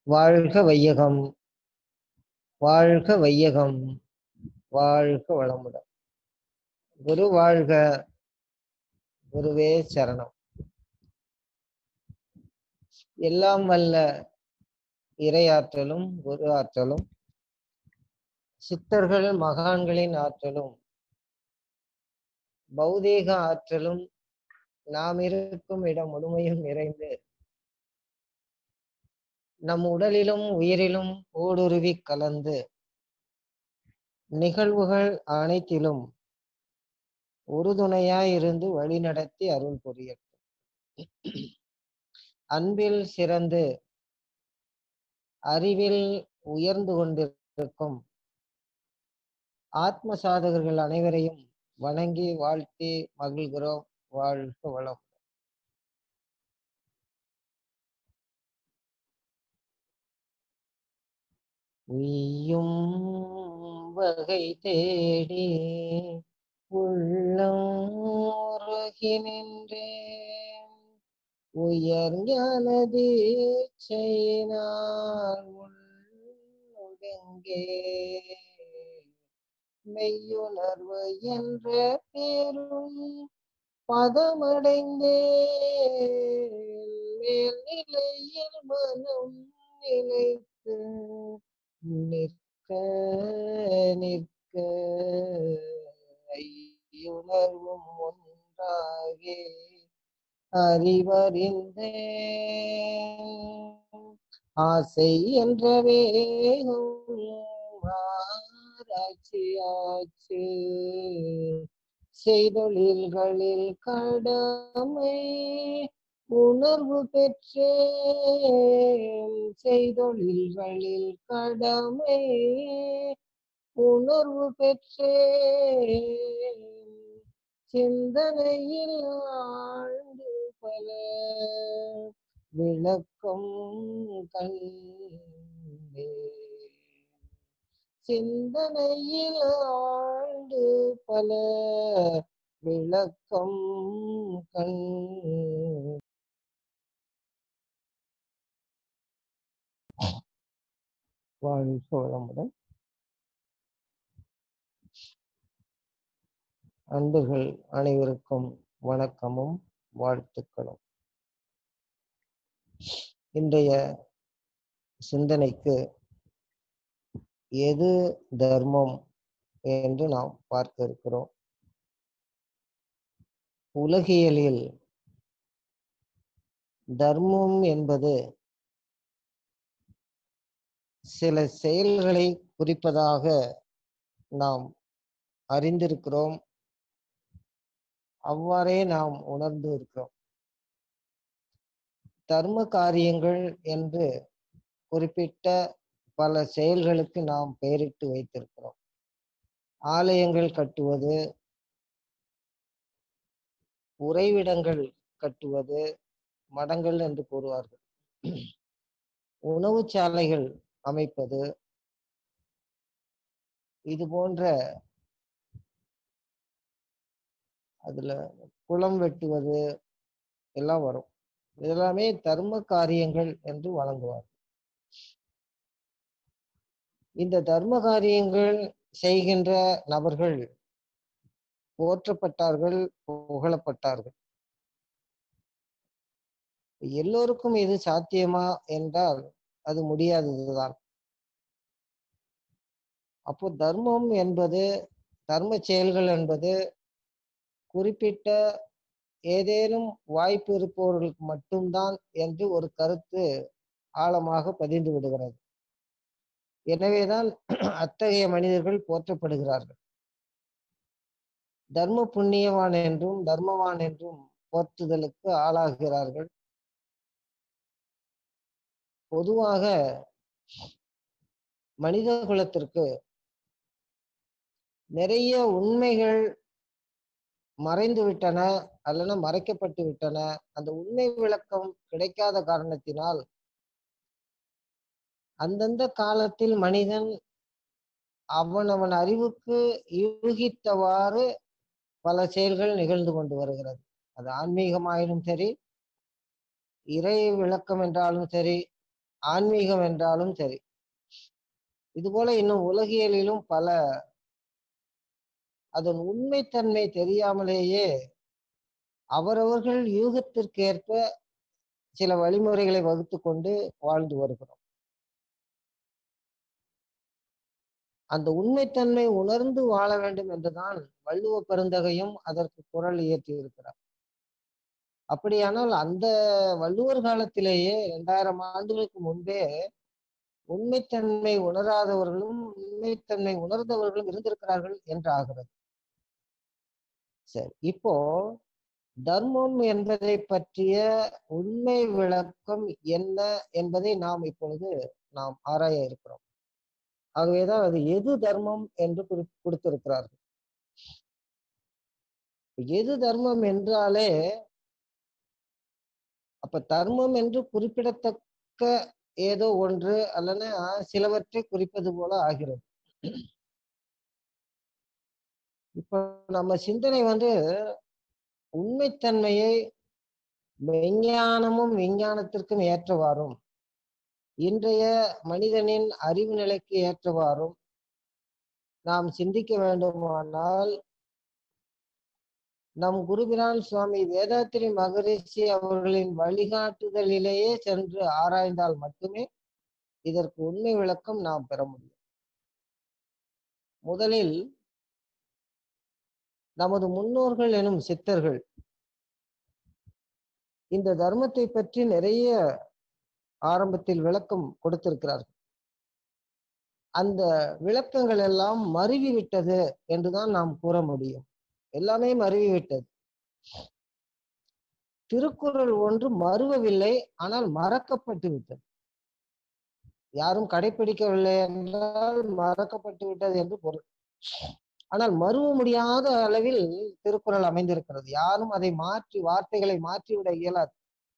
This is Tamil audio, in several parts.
வாழ்க வையகம் வாழ்க வையகம் வாழ்க வளமுடன் குரு வாழ்க குருவே சரணம் எல்லாம் வல்ல இறையாற்றலும் குரு ஆற்றலும் சித்தர்கள் மகான்களின் ஆற்றலும் பௌதீக ஆற்றலும் நாம் இருக்கும் இடம் முழுமையும் நிறைந்து நம் உடலிலும் உயிரிலும் ஊடுருவி கலந்து நிகழ்வுகள் அனைத்திலும் உறுதுணையாய் இருந்து வழிநடத்தி அருள் புரியட்டும் அன்பில் சிறந்து அறிவில் உயர்ந்து கொண்டிருக்கும் ஆத்ம சாதகர்கள் அனைவரையும் வணங்கி வாழ்த்தி மகிழ்கிறோம் வாழ்க வளம் உய்யும் வகை தேடி உள்ளம் உருகி நின்றேன் உயர் ஞானதி செய்யினால் உள்ளொடுங்கே மெய்யுணர்வு என்ற பேரும் பதமடைந்தேன் மேல் நிலையில் மனம் நிலைத்து நிற்க நிற்க ஐயுணர்வும் ஒன்றாகே அறிவறிந்தேன் ஆசை என்ற வேகம் ஆராய்ச்சியாச்சு செய்தொழில்களில் கடமை உணர்வு பெற்றேன் செய்தொழில்களில் கடமை உணர்வு பெற்றேன் சிந்தனையில் ஆழ்ந்து பல விளக்கம் கண்டே சிந்தனையில் ஆழ்ந்து பல விளக்கம் கண் வாழ்க வளமுடன் அன்புகள் அனைவருக்கும் வணக்கமும் வாழ்த்துக்களும் இன்றைய சிந்தனைக்கு எது தர்மம் என்று நாம் பார்க்க இருக்கிறோம் உலகியலில் தர்மம் என்பது சில செயல்களை குறிப்பதாக நாம் அறிந்திருக்கிறோம் அவ்வாறே நாம் உணர்ந்து இருக்கிறோம் தர்ம காரியங்கள் என்று குறிப்பிட்ட பல செயல்களுக்கு நாம் பெயரிட்டு வைத்திருக்கிறோம் ஆலயங்கள் கட்டுவது உறைவிடங்கள் கட்டுவது மடங்கள் என்று கூறுவார்கள் உணவு சாலைகள் அமைப்பது இது போன்ற அதுல குளம் வெட்டுவது எல்லாம் வரும் இதெல்லாமே தர்ம காரியங்கள் என்று வழங்குவார் இந்த தர்ம காரியங்கள் செய்கின்ற நபர்கள் போற்றப்பட்டார்கள் புகழப்பட்டார்கள் எல்லோருக்கும் இது சாத்தியமா என்றால் அது முடியாததுதான் அப்போ தர்மம் என்பது தர்ம செயல்கள் என்பது குறிப்பிட்ட ஏதேனும் வாய்ப்பு இருப்பவர்களுக்கு மட்டும்தான் என்று ஒரு கருத்து ஆழமாக பதிந்து விடுகிறது எனவேதான் அத்தகைய மனிதர்கள் போற்றப்படுகிறார்கள் தர்ம புண்ணியவான் என்றும் தர்மவான் என்றும் போற்றுதலுக்கு ஆளாகிறார்கள் பொதுவாக மனித குலத்திற்கு நிறைய உண்மைகள் மறைந்து விட்டன அல்லது மறைக்கப்பட்டு விட்டன அந்த உண்மை விளக்கம் கிடைக்காத காரணத்தினால் அந்தந்த காலத்தில் மனிதன் அவனவன் அறிவுக்கு யூகித்தவாறு பல செயல்கள் நிகழ்ந்து கொண்டு வருகிறது அது ஆன்மீகமாயினும் சரி இறை விளக்கம் என்றாலும் சரி ஆன்மீகம் என்றாலும் சரி இதுபோல இன்னும் உலகியலிலும் பல அதன் உண்மைத்தன்மை தெரியாமலேயே அவரவர்கள் யூகத்திற்கேற்ப சில வழிமுறைகளை வகுத்து கொண்டு வாழ்ந்து வருகிறோம் அந்த உண்மைத்தன்மை உணர்ந்து வாழ வேண்டும் என்றுதான் வள்ளுவ பெருந்தகையும் அதற்கு குரல் இயற்றி இருக்கிறார் அப்படியானால் அந்த வள்ளுவர் காலத்திலேயே இரண்டாயிரம் ஆண்டுகளுக்கு முன்பே உண்மைத்தன்மை உணராதவர்களும் உண்மைத்தன்மை உணர்ந்தவர்களும் இருந்திருக்கிறார்கள் என்று ஆகிறது சரி இப்போ தர்மம் என்பதை பற்றிய உண்மை விளக்கம் என்ன என்பதை நாம் இப்பொழுது நாம் ஆராய இருக்கிறோம் ஆகவேதான் அது எது தர்மம் என்று குறி கொடுத்திருக்கிறார்கள் எது தர்மம் என்றாலே அப்ப தர்மம் என்று குறிப்பிடத்தக்க ஏதோ ஒன்று அல்லனா சிலவற்றை குறிப்பது போல ஆகிறது இப்ப நம்ம சிந்தனை வந்து உண்மைத்தன்மையை மெஞ்ஞானமும் விஞ்ஞானத்திற்கும் ஏற்றவாறும் இன்றைய மனிதனின் அறிவு நிலைக்கு ஏற்றவாறும் நாம் சிந்திக்க வேண்டுமானால் நம் குருபிரான் சுவாமி வேதாத்திரி மகரிஷி அவர்களின் வழிகாட்டுதலிலேயே சென்று ஆராய்ந்தால் மட்டுமே இதற்கு உண்மை விளக்கம் நாம் பெற முடியும் முதலில் நமது முன்னோர்கள் எனும் சித்தர்கள் இந்த தர்மத்தை பற்றி நிறைய ஆரம்பத்தில் விளக்கம் கொடுத்திருக்கிறார்கள் அந்த விளக்கங்கள் எல்லாம் மருவி விட்டது என்றுதான் நாம் கூற முடியும் எல்லாமே மருவி விட்டது திருக்குறள் ஒன்று மறுவவில்லை ஆனால் மறக்கப்பட்டு விட்டது யாரும் கடைபிடிக்கவில்லை என்றால் மறக்கப்பட்டு விட்டது என்று பொருள் ஆனால் மறுவ முடியாத அளவில் திருக்குறள் அமைந்திருக்கிறது யாரும் அதை மாற்றி வார்த்தைகளை மாற்றிவிட இயலாது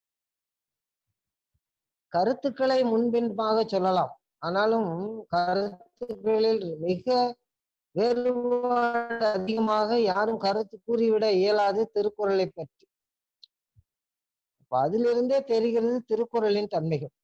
கருத்துக்களை முன்பின்பாக சொல்லலாம் ஆனாலும் கருத்துக்களில் மிக வேறுபாடு அதிகமாக யாரும் கருத்து கூறிவிட இயலாது திருக்குறளை பற்றி அப்ப அதிலிருந்தே தெரிகிறது திருக்குறளின் தன்மைகள்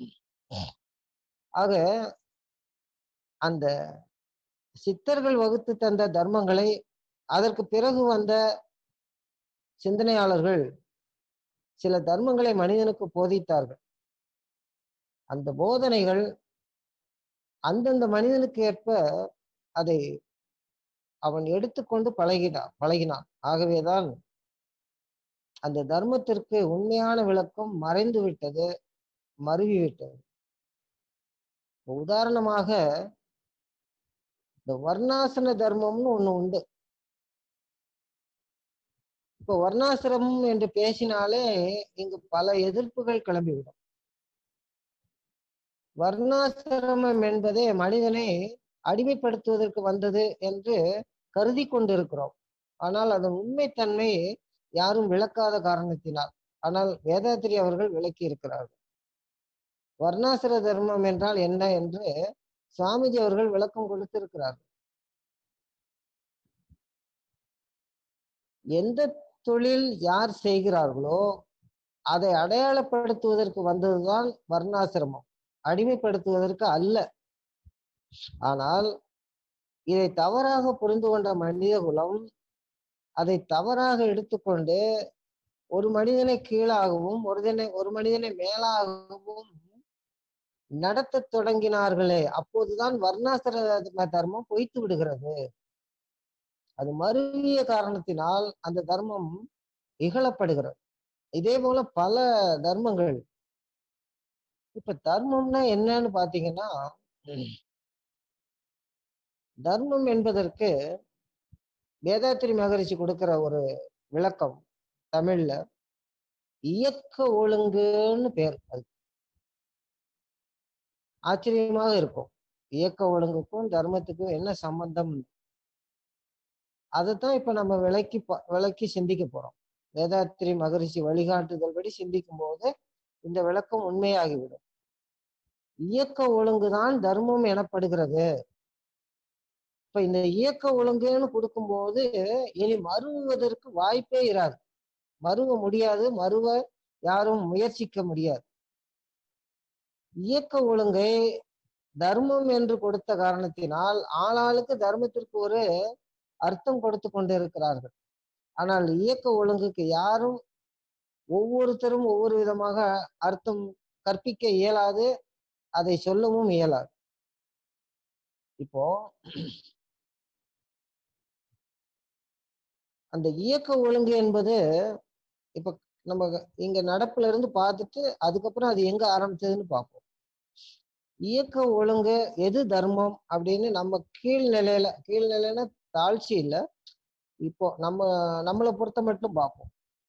ஆக அந்த சித்தர்கள் வகுத்து தந்த தர்மங்களை அதற்கு பிறகு வந்த சிந்தனையாளர்கள் சில தர்மங்களை மனிதனுக்கு போதித்தார்கள் அந்த போதனைகள் அந்தந்த மனிதனுக்கு ஏற்ப அதை அவன் எடுத்துக்கொண்டு பழகினான் பழகினான் ஆகவேதான் அந்த தர்மத்திற்கு உண்மையான விளக்கம் மறைந்து விட்டது மருவி விட்டது உதாரணமாக இந்த வர்ணாசன தர்மம்னு ஒண்ணு உண்டு இப்போ வர்ணாசிரமம் என்று பேசினாலே இங்கு பல எதிர்ப்புகள் கிளம்பிவிடும் வர்ணாசிரமம் என்பதே மனிதனை அடிமைப்படுத்துவதற்கு வந்தது என்று கருதி கொண்டிருக்கிறோம் ஆனால் அதன் உண்மைத்தன்மை யாரும் விளக்காத காரணத்தினால் ஆனால் வேதாத்திரி அவர்கள் விளக்கி இருக்கிறார்கள் வர்ணாசிர தர்மம் என்றால் என்ன என்று சுவாமிஜி அவர்கள் விளக்கம் கொடுத்திருக்கிறார்கள் எந்த தொழில் யார் செய்கிறார்களோ அதை அடையாளப்படுத்துவதற்கு வந்ததுதான் வர்ணாசிரமம் அடிமைப்படுத்துவதற்கு அல்ல ஆனால் இதை தவறாக புரிந்து கொண்ட மனித குலம் அதை தவறாக எடுத்துக்கொண்டு ஒரு மனிதனை கீழாகவும் ஒருதனை ஒரு மனிதனை மேலாகவும் நடத்த தொடங்கினார்களே அப்போதுதான் வர்ணாசிர தர்மம் பொய்த்து விடுகிறது அது மருவிய காரணத்தினால் அந்த தர்மம் இகழப்படுகிறது இதே போல பல தர்மங்கள் இப்ப தர்மம்னா என்னன்னு பாத்தீங்கன்னா தர்மம் என்பதற்கு வேதாத்திரி மகரிஷி கொடுக்கிற ஒரு விளக்கம் தமிழ்ல இயக்க ஒழுங்குன்னு பேர் அது ஆச்சரியமாக இருக்கும் இயக்க ஒழுங்குக்கும் தர்மத்துக்கும் என்ன சம்பந்தம் அதைத்தான் இப்ப நம்ம விளக்கி விளக்கி சிந்திக்க போறோம் வேதாத்திரி மகரிஷி வழிகாட்டுதல் படி சிந்திக்கும் போது இந்த விளக்கம் உண்மையாகிவிடும் இயக்க ஒழுங்குதான் தர்மம் எனப்படுகிறது இப்ப இந்த இயக்க ஒழுங்குன்னு கொடுக்கும்போது இனி மறுவதற்கு வாய்ப்பே இராது மறுவ முடியாது மறுவ யாரும் முயற்சிக்க முடியாது இயக்க ஒழுங்கை தர்மம் என்று கொடுத்த காரணத்தினால் ஆளாளுக்கு தர்மத்திற்கு ஒரு அர்த்தம் கொடுத்து கொண்டிருக்கிறார்கள் ஆனால் இயக்க ஒழுங்குக்கு யாரும் ஒவ்வொருத்தரும் ஒவ்வொரு விதமாக அர்த்தம் கற்பிக்க இயலாது அதை சொல்லவும் இயலாது இப்போ அந்த இயக்க ஒழுங்கு என்பது இப்ப நம்ம இங்க நடப்புல இருந்து பார்த்துட்டு அதுக்கப்புறம் அது எங்க ஆரம்பிச்சதுன்னு பார்ப்போம் இயக்க ஒழுங்கு எது தர்மம் அப்படின்னு நம்ம கீழ்நிலையில கீழ்நிலைன்னா தாழ்ச்சி இல்லை இப்போ நம்ம நம்மளை பொறுத்த மட்டும் பார்ப்போம்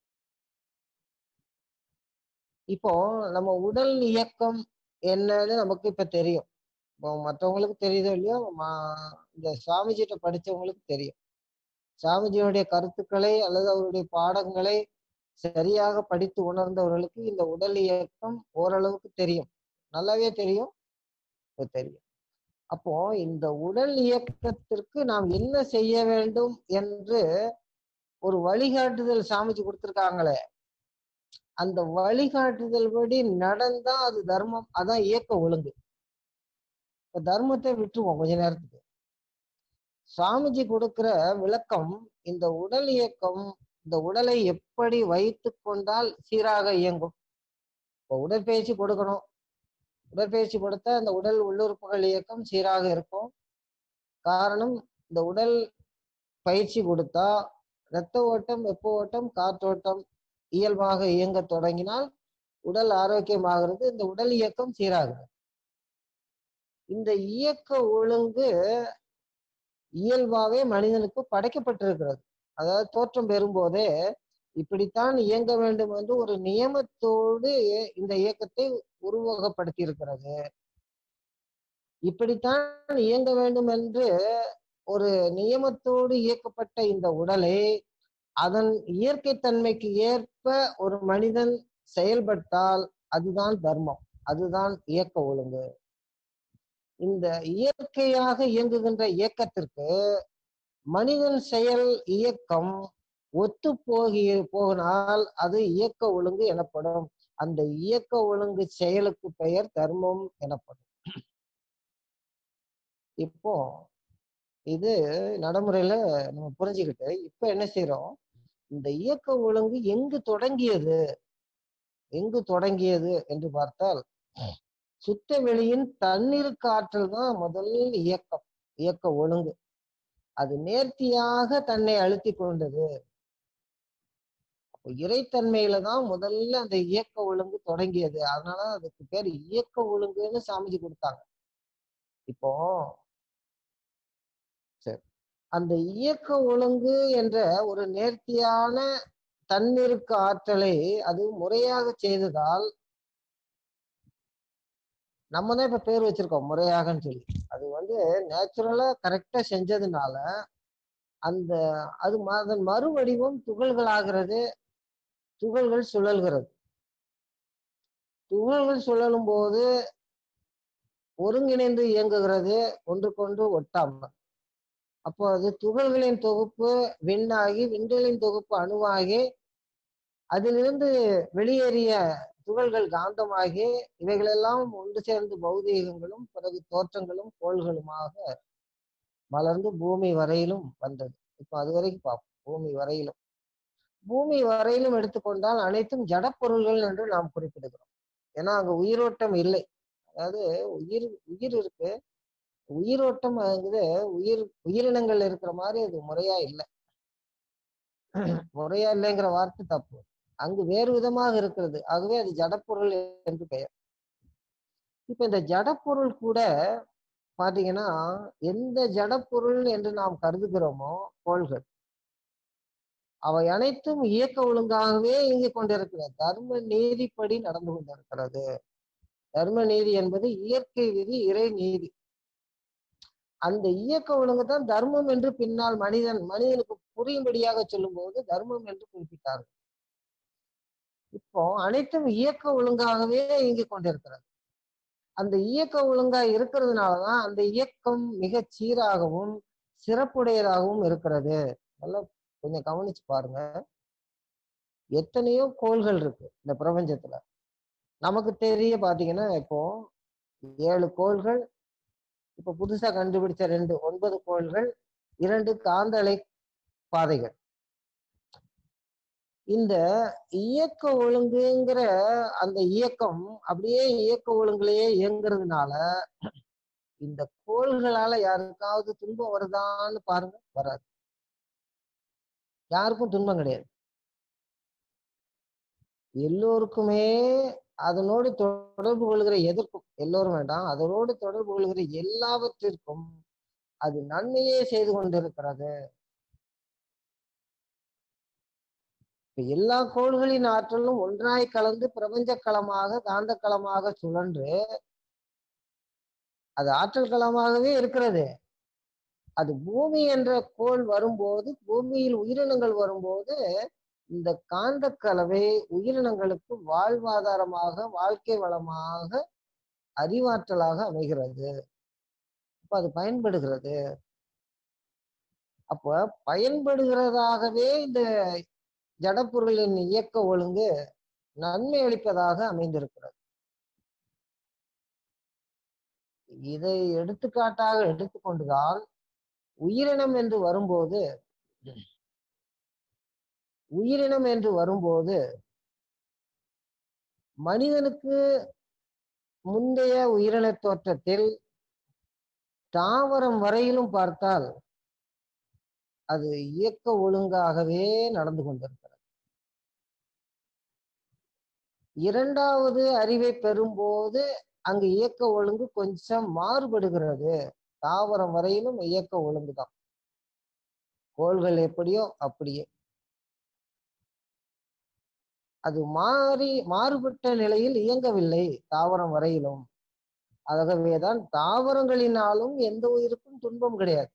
இப்போ நம்ம உடல் இயக்கம் என்னன்னு நமக்கு இப்ப தெரியும் இப்போ மற்றவங்களுக்கு தெரியுதோ இல்லையோ மா- இந்த சுவாமிஜிட்ட படிச்சவங்களுக்கு தெரியும் சாமிஜியுடைய கருத்துக்களை அல்லது அவருடைய பாடங்களை சரியாக படித்து உணர்ந்தவர்களுக்கு இந்த உடல் இயக்கம் ஓரளவுக்கு தெரியும் நல்லாவே தெரியும் இப்ப தெரியும் அப்போ இந்த உடல் இயக்கத்திற்கு நாம் என்ன செய்ய வேண்டும் என்று ஒரு வழிகாட்டுதல் சாமிஜி கொடுத்திருக்காங்களே அந்த வழிகாட்டுதல் படி நடந்தா அது தர்மம் அதான் இயக்க ஒழுங்கு இப்ப தர்மத்தை விட்டுருவோம் கொஞ்ச நேரத்துக்கு சுவாமிஜி கொடுக்கிற விளக்கம் இந்த உடல் இயக்கம் இந்த உடலை எப்படி வைத்து கொண்டால் சீராக இயங்கும் இப்போ உடற்பயிற்சி கொடுக்கணும் உடற்பயிற்சி கொடுத்தா இந்த உடல் உள்ளுறுப்புகள் இயக்கம் சீராக இருக்கும் காரணம் இந்த உடல் பயிற்சி கொடுத்தா இரத்த ஓட்டம் வெப்ப ஓட்டம் காற்றோட்டம் இயல்பாக இயங்க தொடங்கினால் உடல் ஆரோக்கியமாகிறது இந்த உடல் இயக்கம் சீராகிறது இந்த இயக்க ஒழுங்கு இயல்பாவே மனிதனுக்கு படைக்கப்பட்டிருக்கிறது அதாவது தோற்றம் பெறும்போதே இப்படித்தான் இயங்க வேண்டும் என்று ஒரு நியமத்தோடு இந்த இயக்கத்தை உருவகப்படுத்தி இருக்கிறது இப்படித்தான் இயங்க வேண்டும் என்று ஒரு நியமத்தோடு இயக்கப்பட்ட இந்த உடலை அதன் இயற்கை தன்மைக்கு ஏற்ப ஒரு மனிதன் செயல்பட்டால் அதுதான் தர்மம் அதுதான் இயக்க ஒழுங்கு இந்த இயற்கையாக இயங்குகின்ற இயக்கத்திற்கு மனிதன் செயல் இயக்கம் ஒத்து போகி போகினால் அது இயக்க ஒழுங்கு எனப்படும் அந்த இயக்க ஒழுங்கு செயலுக்கு பெயர் தர்மம் எனப்படும் இப்போ இது நடைமுறையில நம்ம புரிஞ்சுக்கிட்டு இப்ப என்ன செய்யறோம் இந்த இயக்க ஒழுங்கு எங்கு தொடங்கியது எங்கு தொடங்கியது என்று பார்த்தால் சுத்த வெளியின் தண்ணீர் காற்றல் தான் முதல் இயக்கம் இயக்க ஒழுங்கு அது நேர்த்தியாக தன்னை அழுத்தி கொண்டது அப்போ இறைத்தன்மையில தான் முதல்ல அந்த இயக்க ஒழுங்கு தொடங்கியது அதனால அதுக்கு பேர் இயக்க ஒழுங்குன்னு சாமிஜி கொடுத்தாங்க இப்போ சரி அந்த இயக்க ஒழுங்கு என்ற ஒரு நேர்த்தியான தன்னிருக்கு ஆற்றலை அது முறையாக செய்ததால் நம்ம தான் இப்ப பேர் வச்சிருக்கோம் முறையாகன்னு சொல்லி அது வந்து நேச்சுரலா கரெக்டா செஞ்சதுனால அந்த அது ம- அதன் மறுவடிவம் துகள்களாகிறது துகள்கள் சுழல்கிறது துகள்கள் சுழலும் போது ஒருங்கிணைந்து இயங்குகிறது ஒன்றுக்கொன்று ஒட்டாம அப்போ அது துகள்களின் தொகுப்பு விண்ணாகி விண்களின் தொகுப்பு அணுவாகி அதிலிருந்து வெளியேறிய துகள்கள் காந்தமாகி இவைகளெல்லாம் ஒன்று சேர்ந்து பௌதீகங்களும் பிறகு தோற்றங்களும் கோள்களுமாக மலர்ந்து பூமி வரையிலும் வந்தது இப்போ அது வரைக்கும் பார்ப்போம் பூமி வரையிலும் பூமி வரையிலும் எடுத்துக்கொண்டால் அனைத்தும் ஜடப்பொருள்கள் என்று நாம் குறிப்பிடுகிறோம் ஏன்னா அங்க உயிரோட்டம் இல்லை அதாவது உயிர் உயிர் இருக்கு உயிரோட்டம் அங்குது உயிர் உயிரினங்கள் இருக்கிற மாதிரி அது முறையா இல்லை முறையா இல்லைங்கிற வார்த்தை தப்பு அங்கு வேறு விதமாக இருக்கிறது ஆகவே அது ஜடப்பொருள் என்று பெயர் இப்ப இந்த ஜடப்பொருள் கூட பாத்தீங்கன்னா எந்த ஜடப்பொருள் என்று நாம் கருதுகிறோமோ கோள்கள் அவை அனைத்தும் இயக்க ஒழுங்காகவே இயங்கிக் கொண்டிருக்கிறது தர்ம நீதிப்படி நடந்து கொண்டிருக்கிறது தர்ம நீதி என்பது இயற்கை விதி இறை நீதி அந்த இயக்க ஒழுங்கு தான் தர்மம் என்று பின்னால் மனிதன் மனிதனுக்கு புரியும்படியாக சொல்லும்போது தர்மம் என்று குறிப்பிட்டார்கள் இப்போ அனைத்தும் இயக்க ஒழுங்காகவே இயங்கிக் கொண்டிருக்கிறது அந்த இயக்க ஒழுங்கா இருக்கிறதுனாலதான் அந்த இயக்கம் மிகச் சீராகவும் சிறப்புடையதாகவும் இருக்கிறது நல்லா கொஞ்சம் கவனிச்சு பாருங்க எத்தனையோ கோள்கள் இருக்கு இந்த பிரபஞ்சத்துல நமக்கு தெரிய பாத்தீங்கன்னா இப்போ ஏழு கோள்கள் இப்ப புதுசா கண்டுபிடிச்ச ரெண்டு ஒன்பது கோள்கள் இரண்டு காந்த அலை பாதைகள் இந்த இயக்க ஒழுங்குங்கிற அந்த இயக்கம் அப்படியே இயக்க ஒழுங்குலயே இயங்குறதுனால இந்த கோள்களால யாருக்காவது துன்பம் வருதான்னு பாருங்க வராது யாருக்கும் துன்பம் கிடையாது எல்லோருக்குமே அதனோடு தொடர்பு கொள்கிற எதற்கும் எல்லோரும் வேண்டாம் அதனோடு தொடர்பு கொள்கிற எல்லாவற்றிற்கும் அது நன்மையே செய்து கொண்டிருக்கிறது இப்ப எல்லா கோள்களின் ஆற்றலும் ஒன்றாய் கலந்து பிரபஞ்ச களமாக காந்த களமாக சுழன்று அது ஆற்றல் களமாகவே இருக்கிறது அது பூமி என்ற கோள் வரும்போது பூமியில் உயிரினங்கள் வரும்போது இந்த காந்த கலவை உயிரினங்களுக்கு வாழ்வாதாரமாக வாழ்க்கை வளமாக அறிவாற்றலாக அமைகிறது அப்ப அது பயன்படுகிறது அப்ப பயன்படுகிறதாகவே இந்த ஜடப்பொருளின் இயக்க ஒழுங்கு நன்மை அளிப்பதாக அமைந்திருக்கிறது இதை எடுத்துக்காட்டாக எடுத்துக்கொண்டுதான் உயிரினம் என்று வரும்போது உயிரினம் என்று வரும்போது மனிதனுக்கு முந்தைய உயிரின தோற்றத்தில் தாவரம் வரையிலும் பார்த்தால் அது இயக்க ஒழுங்காகவே நடந்து கொண்டிருக்கிறது இரண்டாவது அறிவை பெறும்போது அங்கு இயக்க ஒழுங்கு கொஞ்சம் மாறுபடுகிறது தாவரம் வரையிலும் இயக்க ஒழுங்குதான் கோள்கள் எப்படியோ அப்படியே அது மாறி மாறுபட்ட நிலையில் இயங்கவில்லை தாவரம் வரையிலும் ஆகவேதான் தாவரங்களினாலும் எந்த உயிருக்கும் துன்பம் கிடையாது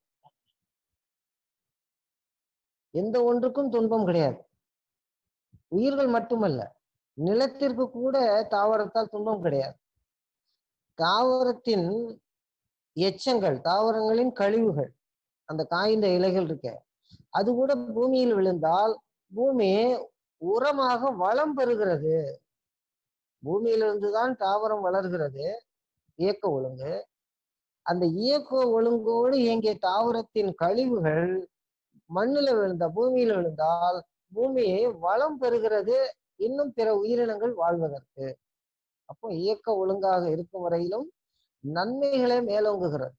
எந்த ஒன்றுக்கும் துன்பம் கிடையாது உயிர்கள் மட்டுமல்ல நிலத்திற்கு கூட தாவரத்தால் துன்பம் கிடையாது தாவரத்தின் எச்சங்கள் தாவரங்களின் கழிவுகள் அந்த காய்ந்த இலைகள் இருக்க அது கூட பூமியில் விழுந்தால் பூமி உரமாக வளம் பெறுகிறது பூமியிலிருந்து தான் தாவரம் வளர்கிறது இயக்க ஒழுங்கு அந்த இயக்க ஒழுங்கோடு இயங்கிய தாவரத்தின் கழிவுகள் மண்ணில் விழுந்த பூமியில விழுந்தால் பூமியை வளம் பெறுகிறது இன்னும் பிற உயிரினங்கள் வாழ்வதற்கு அப்போ இயக்க ஒழுங்காக இருக்கும் வரையிலும் நன்மைகளே மேலோங்குகிறது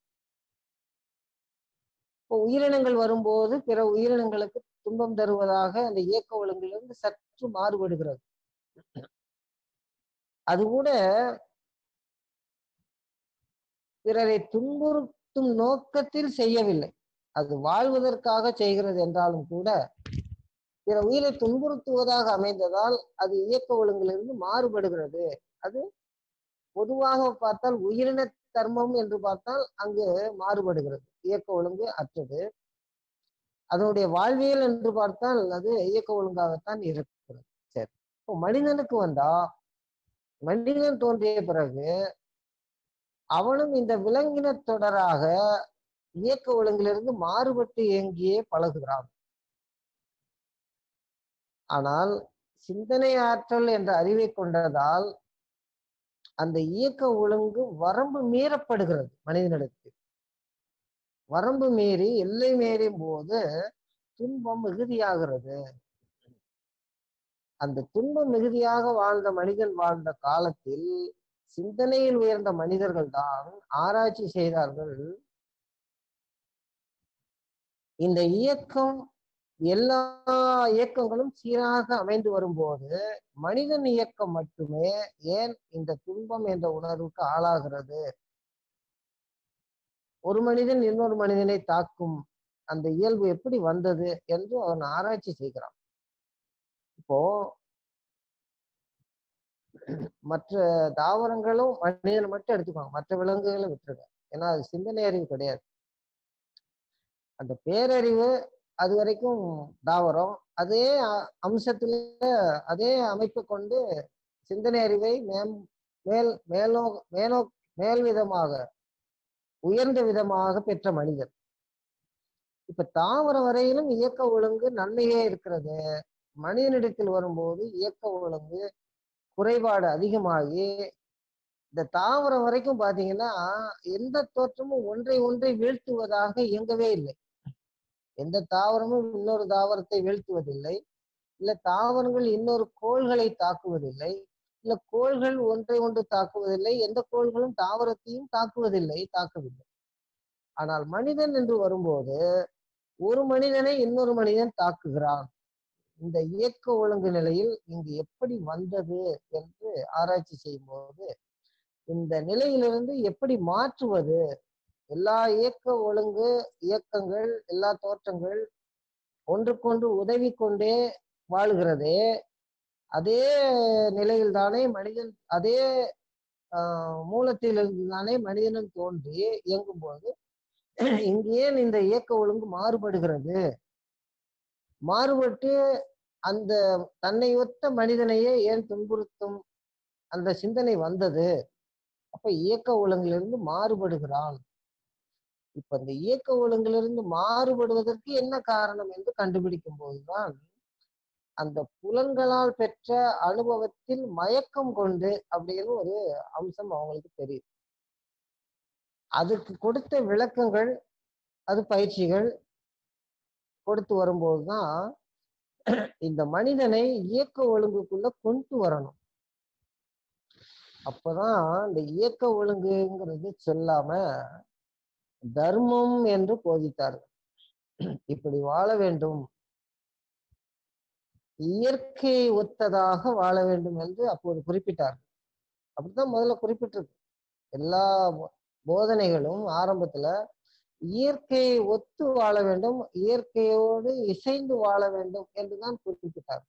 இப்போ உயிரினங்கள் வரும்போது பிற உயிரினங்களுக்கு துன்பம் தருவதாக அந்த இயக்க ஒழுங்கிலிருந்து சற்று மாறுபடுகிறது அது கூட பிறரை துன்புறுத்தும் நோக்கத்தில் செய்யவில்லை அது வாழ்வதற்காக செய்கிறது என்றாலும் கூட பிற உயிரை துன்புறுத்துவதாக அமைந்ததால் அது இயக்க ஒழுங்கிலிருந்து மாறுபடுகிறது அது பொதுவாக பார்த்தால் உயிரின தர்மம் என்று பார்த்தால் அங்கு மாறுபடுகிறது இயக்க ஒழுங்கு அற்றது அதனுடைய வாழ்வியல் என்று பார்த்தால் அது இயக்க ஒழுங்காகத்தான் இருக்கிறது சரி இப்போ மனிதனுக்கு வந்தா மனிதன் தோன்றிய பிறகு அவனும் இந்த விலங்கின தொடராக இயக்க ஒழுங்கிலிருந்து மாறுபட்டு இயங்கியே பழகுகிறான் ஆனால் சிந்தனை ஆற்றல் என்ற அறிவை கொண்டதால் அந்த இயக்க ஒழுங்கு வரம்பு மீறப்படுகிறது மனிதனிடத்தில் வரம்பு மீறி எல்லை மீறும் போது துன்பம் மிகுதியாகிறது அந்த துன்பம் மிகுதியாக வாழ்ந்த மனிதன் வாழ்ந்த காலத்தில் சிந்தனையில் உயர்ந்த மனிதர்கள் தான் ஆராய்ச்சி செய்தார்கள் இந்த இயக்கம் எல்லா இயக்கங்களும் சீராக அமைந்து வரும்போது மனிதன் இயக்கம் மட்டுமே ஏன் இந்த துன்பம் என்ற உணர்வுக்கு ஆளாகிறது ஒரு மனிதன் இன்னொரு மனிதனை தாக்கும் அந்த இயல்பு எப்படி வந்தது என்று அவன் ஆராய்ச்சி செய்கிறான் இப்போ மற்ற தாவரங்களும் மனிதனை மட்டும் எடுத்துக்குவாங்க மற்ற விலங்குகளை விட்டுருங்க ஏன்னா அது சிந்தனை அறிவு கிடையாது அந்த பேரறிவு அது வரைக்கும் தாவரம் அதே அம்சத்துல அதே அமைப்பு கொண்டு சிந்தனை அறிவை மேம் மேல் மேலோ மேலோ மேல் விதமாக உயர்ந்த விதமாக பெற்ற மனிதன் இப்ப தாவரம் வரையிலும் இயக்க ஒழுங்கு நன்மையே இருக்கிறது மனிதனிடத்தில் வரும்போது இயக்க ஒழுங்கு குறைபாடு அதிகமாகி இந்த தாவரம் வரைக்கும் பாத்தீங்கன்னா எந்த தோற்றமும் ஒன்றை ஒன்றை வீழ்த்துவதாக இயங்கவே இல்லை எந்த தாவரமும் இன்னொரு தாவரத்தை வீழ்த்துவதில்லை இல்ல தாவரங்கள் இன்னொரு கோள்களை தாக்குவதில்லை இல்ல கோள்கள் ஒன்றை ஒன்று தாக்குவதில்லை எந்த கோள்களும் தாவரத்தையும் தாக்குவதில்லை தாக்கவில்லை ஆனால் மனிதன் என்று வரும்போது ஒரு மனிதனை இன்னொரு மனிதன் தாக்குகிறான் இந்த இயக்க ஒழுங்கு நிலையில் இங்கு எப்படி வந்தது என்று ஆராய்ச்சி செய்யும்போது இந்த நிலையிலிருந்து எப்படி மாற்றுவது எல்லா இயக்க ஒழுங்கு இயக்கங்கள் எல்லா தோற்றங்கள் ஒன்றுக்கொன்று உதவி கொண்டே வாழுகிறதே அதே நிலையில் தானே மனிதன் அதே ஆஹ் மூலத்திலிருந்து தானே மனிதனும் தோன்றி இயங்கும் போது இங்கு ஏன் இந்த இயக்க ஒழுங்கு மாறுபடுகிறது மாறுபட்டு அந்த தன்னை ஒத்த மனிதனையே ஏன் துன்புறுத்தும் அந்த சிந்தனை வந்தது அப்ப இயக்க ஒழுங்கிலிருந்து மாறுபடுகிறான் இப்ப இந்த இயக்க ஒழுங்கிலிருந்து மாறுபடுவதற்கு என்ன காரணம் என்று கண்டுபிடிக்கும் போதுதான் அந்த புலன்களால் பெற்ற அனுபவத்தில் மயக்கம் கொண்டு அப்படின்னு ஒரு அம்சம் அவங்களுக்கு தெரியும் அதுக்கு கொடுத்த விளக்கங்கள் அது பயிற்சிகள் கொடுத்து வரும்போதுதான் இந்த மனிதனை இயக்க ஒழுங்குக்குள்ள கொண்டு வரணும் அப்பதான் இந்த இயக்க ஒழுங்குங்கிறது சொல்லாம தர்மம் என்று போதித்தார்கள் இப்படி வாழ வேண்டும் இயற்கையை ஒத்ததாக வாழ வேண்டும் என்று அப்போது குறிப்பிட்டார்கள் அப்படித்தான் முதல்ல குறிப்பிட்டிருக்கு எல்லா போதனைகளும் ஆரம்பத்துல இயற்கையை ஒத்து வாழ வேண்டும் இயற்கையோடு இசைந்து வாழ வேண்டும் என்றுதான் குறிப்பிட்டார்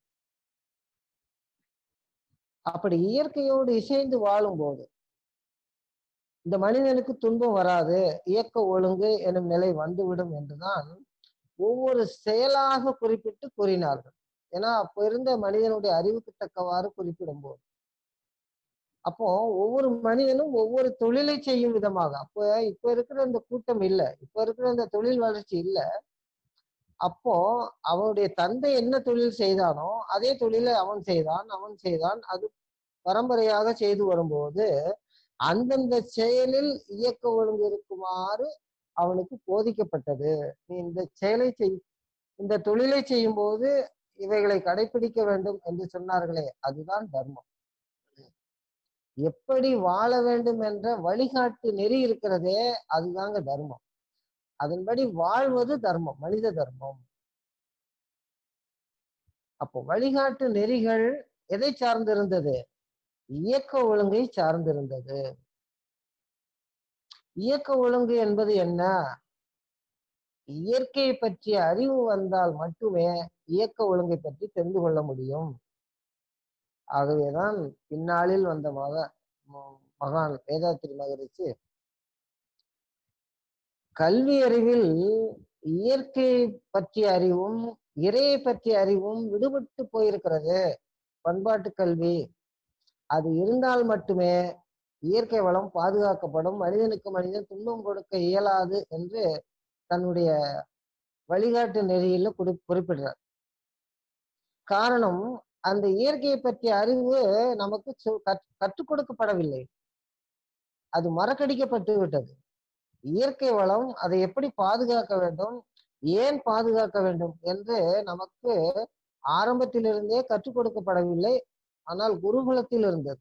அப்படி இயற்கையோடு இசைந்து வாழும்போது இந்த மனிதனுக்கு துன்பம் வராது இயக்க ஒழுங்கு எனும் நிலை வந்துவிடும் என்றுதான் ஒவ்வொரு செயலாக குறிப்பிட்டு கூறினார்கள் ஏன்னா அப்ப இருந்த மனிதனுடைய அறிவுக்கு தக்கவாறு குறிப்பிடும் போது அப்போ ஒவ்வொரு மனிதனும் ஒவ்வொரு தொழிலை செய்யும் விதமாக அப்போ இப்ப இருக்கிற இந்த கூட்டம் இல்லை இப்ப இருக்கிற இந்த தொழில் வளர்ச்சி இல்லை அப்போ அவனுடைய தந்தை என்ன தொழில் செய்தானோ அதே தொழிலை அவன் செய்தான் அவன் செய்தான் அது பரம்பரையாக செய்து வரும்போது அந்தந்த செயலில் இயக்க ஒழுங்கு இருக்குமாறு அவனுக்கு போதிக்கப்பட்டது நீ இந்த செயலை செய் இந்த தொழிலை செய்யும் போது இவைகளை கடைபிடிக்க வேண்டும் என்று சொன்னார்களே அதுதான் தர்மம் எப்படி வாழ வேண்டும் என்ற வழிகாட்டு நெறி இருக்கிறதே அதுதாங்க தர்மம் அதன்படி வாழ்வது தர்மம் மனித தர்மம் அப்போ வழிகாட்டு நெறிகள் எதை சார்ந்திருந்தது இயக்க ஒழுங்கை சார்ந்திருந்தது இயக்க ஒழுங்கு என்பது என்ன இயற்கையை பற்றிய அறிவு வந்தால் மட்டுமே இயக்க ஒழுங்கை பற்றி தெரிந்து கொள்ள முடியும் ஆகவேதான் பின்னாளில் வந்த மக மகான் வேதாத்திரி மகரிஷி கல்வி அறிவில் இயற்கை பற்றிய அறிவும் இறையை பற்றிய அறிவும் விடுபட்டு போயிருக்கிறது பண்பாட்டு கல்வி அது இருந்தால் மட்டுமே இயற்கை வளம் பாதுகாக்கப்படும் மனிதனுக்கு மனிதன் துன்பம் கொடுக்க இயலாது என்று தன்னுடைய வழிகாட்டு நெறியில குறி குறிப்பிடுறார் காரணம் அந்த இயற்கையை பற்றிய அறிவு நமக்கு கற்றுக் கொடுக்கப்படவில்லை அது மறக்கடிக்கப்பட்டு விட்டது இயற்கை வளம் அதை எப்படி பாதுகாக்க வேண்டும் ஏன் பாதுகாக்க வேண்டும் என்று நமக்கு ஆரம்பத்திலிருந்தே கற்றுக் கொடுக்கப்படவில்லை ஆனால் குருகுலத்தில் இருந்தது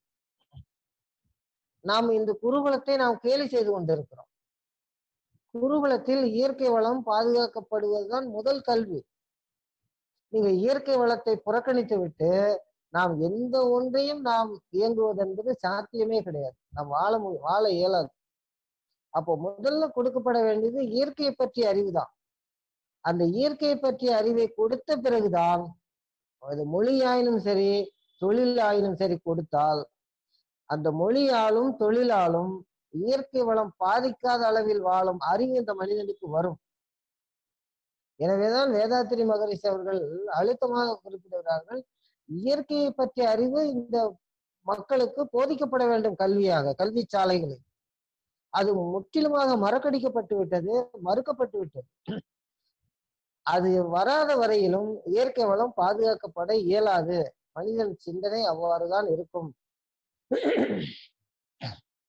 நாம் இந்த குருகுலத்தை நாம் கேலி செய்து கொண்டிருக்கிறோம் குருகுலத்தில் இயற்கை வளம் பாதுகாக்கப்படுவதுதான் முதல் கல்வி நீங்க இயற்கை வளத்தை புறக்கணித்து விட்டு நாம் எந்த ஒன்றையும் நாம் இயங்குவது என்பது சாத்தியமே கிடையாது நாம் வாழ வாழ இயலாது அப்போ முதல்ல கொடுக்கப்பட வேண்டியது இயற்கையை பற்றிய அறிவு தான் அந்த இயற்கையை பற்றிய அறிவை கொடுத்த பிறகுதான் அது மொழியாயினும் சரி தொழில் ஆயினும் சரி கொடுத்தால் அந்த மொழியாலும் தொழிலாலும் இயற்கை வளம் பாதிக்காத அளவில் வாழும் அறிவு இந்த மனிதனுக்கு வரும் எனவேதான் வேதாத்திரி மகரிஷி அவர்கள் அழுத்தமாக குறிப்பிடுகிறார்கள் இயற்கையை பற்றிய அறிவு இந்த மக்களுக்கு போதிக்கப்பட வேண்டும் கல்வியாக கல்வி சாலைகளில் அது முற்றிலுமாக மறக்கடிக்கப்பட்டு விட்டது மறுக்கப்பட்டு விட்டது அது வராத வரையிலும் இயற்கை வளம் பாதுகாக்கப்பட இயலாது மனிதன் சிந்தனை அவ்வாறுதான் இருக்கும்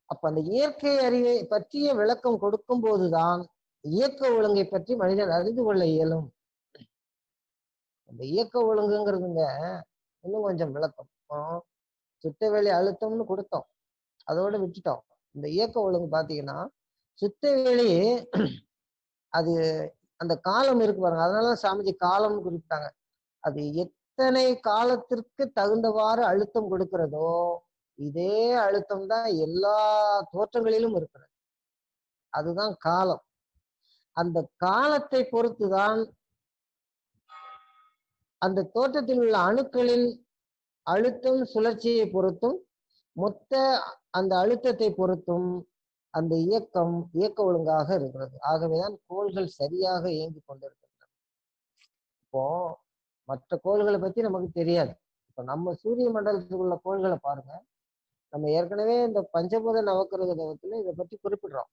அப்ப அந்த இயற்கை அறிவை பற்றிய விளக்கம் கொடுக்கும் போதுதான் இயக்க ஒழுங்கை பற்றி மனிதன் அறிந்து கொள்ள இயலும் அந்த இயக்க ஒழுங்குங்கிறதுங்க இன்னும் கொஞ்சம் விளக்கம் இப்போ சுத்தவெளி அழுத்தம்னு கொடுத்தோம் அதோட விட்டுட்டோம் இந்த இயக்க ஒழுங்கு பாத்தீங்கன்னா சுத்தவெளி அது அந்த காலம் இருக்கு பாருங்க அதனால சாமிஜி காலம்னு குறிப்பிட்டாங்க அது எத்தனை காலத்திற்கு தகுந்தவாறு அழுத்தம் கொடுக்கிறதோ இதே அழுத்தம் தான் எல்லா தோற்றங்களிலும் இருக்கிறது அதுதான் காலம் அந்த காலத்தை பொறுத்துதான் அந்த தோற்றத்தில் உள்ள அணுக்களின் அழுத்தம் சுழற்சியை பொறுத்தும் மொத்த அந்த அழுத்தத்தை பொறுத்தும் அந்த இயக்கம் இயக்க ஒழுங்காக இருக்கிறது ஆகவேதான் கோள்கள் சரியாக இயங்கி கொண்டிருக்கின்றன இப்போ மற்ற கோள்களை பத்தி நமக்கு தெரியாது இப்ப நம்ம சூரிய மண்டலத்தில் உள்ள கோள்களை பாருங்க நம்ம ஏற்கனவே இந்த பஞ்சபூத நவக்கிரக தவத்துல இதை பற்றி குறிப்பிடுறோம்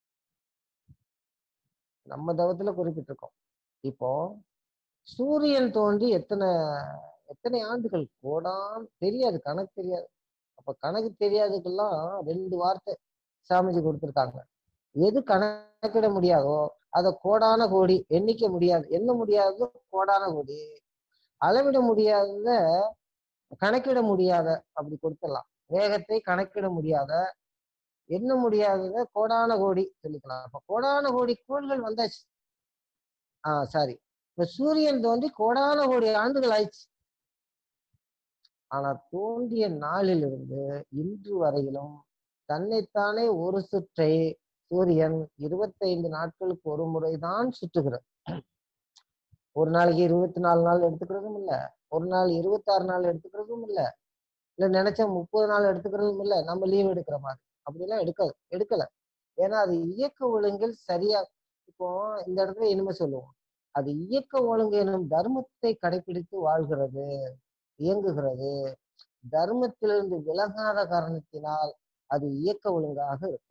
நம்ம தவத்துல குறிப்பிட்டிருக்கோம் இப்போ சூரியன் தோன்றி எத்தனை எத்தனை ஆண்டுகள் கோடான் தெரியாது கணக்கு தெரியாது அப்ப கணக்கு தெரியாதுக்கெல்லாம் ரெண்டு வார்த்தை சாமிஜி கொடுத்துருக்காங்க எது கணக்கிட முடியாதோ அதை கோடான கோடி எண்ணிக்க முடியாது எண்ண முடியாதது கோடான கோடி அளவிட முடியாதத கணக்கிட முடியாத அப்படி கொடுத்துடலாம் வேகத்தை கணக்கிட முடியாத எண்ண முடியாதத கோடான கோடி சொல்லிக்கலாம் அப்ப கோடான கோடி கோள்கள் வந்தாச்சு ஆஹ் சாரி இப்ப சூரியன் தோன்றி கோடான கோடி ஆண்டுகள் ஆயிடுச்சு ஆனா தோன்றிய நாளிலிருந்து இன்று வரையிலும் தன்னைத்தானே ஒரு சுற்றை சூரியன் இருபத்தைந்து நாட்களுக்கு ஒரு முறைதான் சுற்றுகிறது ஒரு நாளைக்கு இருபத்தி நாலு நாள் எடுத்துக்கிறதும் இல்ல ஒரு நாள் இருபத்தாறு நாள் எடுத்துக்கிறதும் இல்ல இல்ல நினைச்சா முப்பது நாள் எடுத்துக்கிறதும் இல்ல நம்ம லீவ் எடுக்கிற மாதிரி அப்படிலாம் எடுக்க எடுக்கல ஏன்னா அது இயக்க ஒழுங்கில் சரியா இப்போ இந்த இடத்துல இனிமே சொல்லுவோம் அது இயக்க ஒழுங்கு எனும் தர்மத்தை கடைபிடித்து வாழ்கிறது இயங்குகிறது தர்மத்திலிருந்து விலகாத காரணத்தினால் அது இயக்க ஒழுங்காக இருக்கு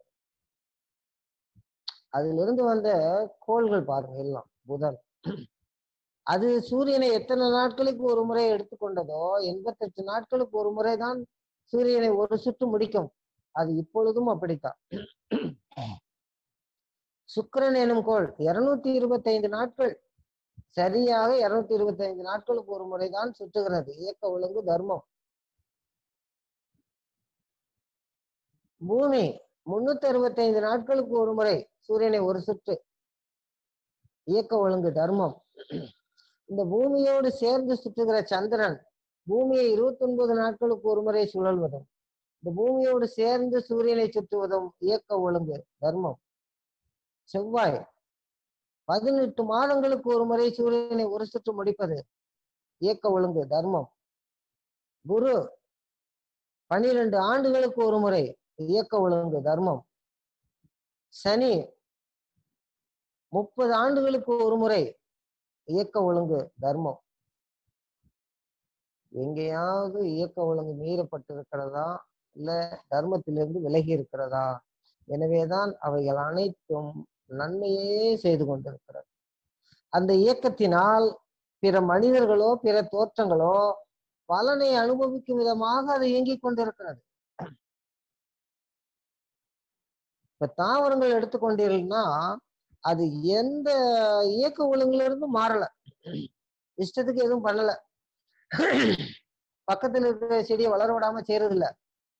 அதிலிருந்து வந்த கோள்கள் பாருங்க எல்லாம் புதன் அது சூரியனை எத்தனை நாட்களுக்கு ஒரு முறை எடுத்துக்கொண்டதோ எண்பத்தெட்டு நாட்களுக்கு ஒரு முறை தான் சூரியனை ஒரு சுற்று முடிக்கும் அது இப்பொழுதும் அப்படித்தான் சுக்கிரன் எனும் கோள் இருநூத்தி இருபத்தைந்து நாட்கள் சரியாக இருநூத்தி இருபத்தைந்து நாட்களுக்கு ஒரு முறைதான் சுற்றுகிறது இயக்க ஒழுங்கு தர்மம் பூமி முன்னூத்தி அறுபத்தைந்து நாட்களுக்கு ஒரு முறை சூரியனை ஒரு சுற்று இயக்க ஒழுங்கு தர்மம் இந்த பூமியோடு சேர்ந்து சுற்றுகிற சந்திரன் பூமியை இருபத்தி ஒன்பது நாட்களுக்கு ஒரு முறை சுழல்வதும் இந்த பூமியோடு சேர்ந்து சூரியனை சுற்றுவதும் இயக்க ஒழுங்கு தர்மம் செவ்வாய் பதினெட்டு மாதங்களுக்கு ஒரு முறை சூரியனை ஒரு சுற்று முடிப்பது இயக்க ஒழுங்கு தர்மம் குரு பனிரெண்டு ஆண்டுகளுக்கு ஒரு முறை இயக்க ஒழுங்கு தர்மம் சனி முப்பது ஆண்டுகளுக்கு ஒரு முறை இயக்க ஒழுங்கு தர்மம் எங்கேயாவது இயக்க ஒழுங்கு மீறப்பட்டிருக்கிறதா இல்ல தர்மத்திலிருந்து விலகி இருக்கிறதா எனவேதான் அவைகள் அனைத்தும் நன்மையே செய்து கொண்டிருக்கிறது அந்த இயக்கத்தினால் பிற மனிதர்களோ பிற தோற்றங்களோ பலனை அனுபவிக்கும் விதமாக அது இயங்கிக் கொண்டிருக்கிறது இப்ப தாவரங்கள் எடுத்துக்கொண்டீர்கள்னா அது எந்த இயக்க ஒழுங்குல இருந்து மாறல இஷ்டத்துக்கு எதுவும் பண்ணல பக்கத்துல இருக்கிற செடியை வளர விடாம செய்யறது இல்ல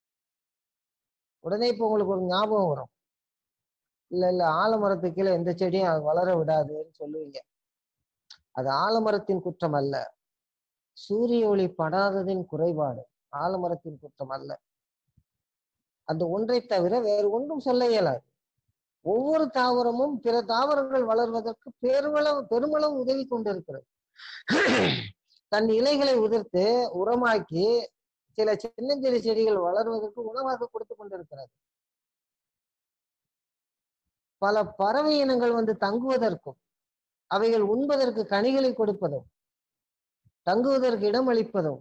உடனே இப்ப உங்களுக்கு ஒரு ஞாபகம் வரும் இல்ல இல்ல ஆலமரத்துக்கு கீழே எந்த செடியும் அது வளர விடாதுன்னு சொல்லுவீங்க அது ஆலமரத்தின் குற்றம் அல்ல சூரிய ஒளி படாததின் குறைபாடு ஆலமரத்தின் குற்றம் அல்ல அந்த ஒன்றை தவிர வேறு ஒன்றும் சொல்ல இயலாது ஒவ்வொரு தாவரமும் பிற தாவரங்கள் வளர்வதற்கு பெருமளவு பெருமளவு உதவி கொண்டிருக்கிறது தன் இலைகளை உதிர்த்து உரமாக்கி சில சின்னஞ்சிறு செடிகள் வளர்வதற்கு உணவாக கொடுத்து கொண்டிருக்கிறது பல பறவை இனங்கள் வந்து தங்குவதற்கும் அவைகள் உண்பதற்கு கனிகளை கொடுப்பதும் தங்குவதற்கு இடம் அளிப்பதும்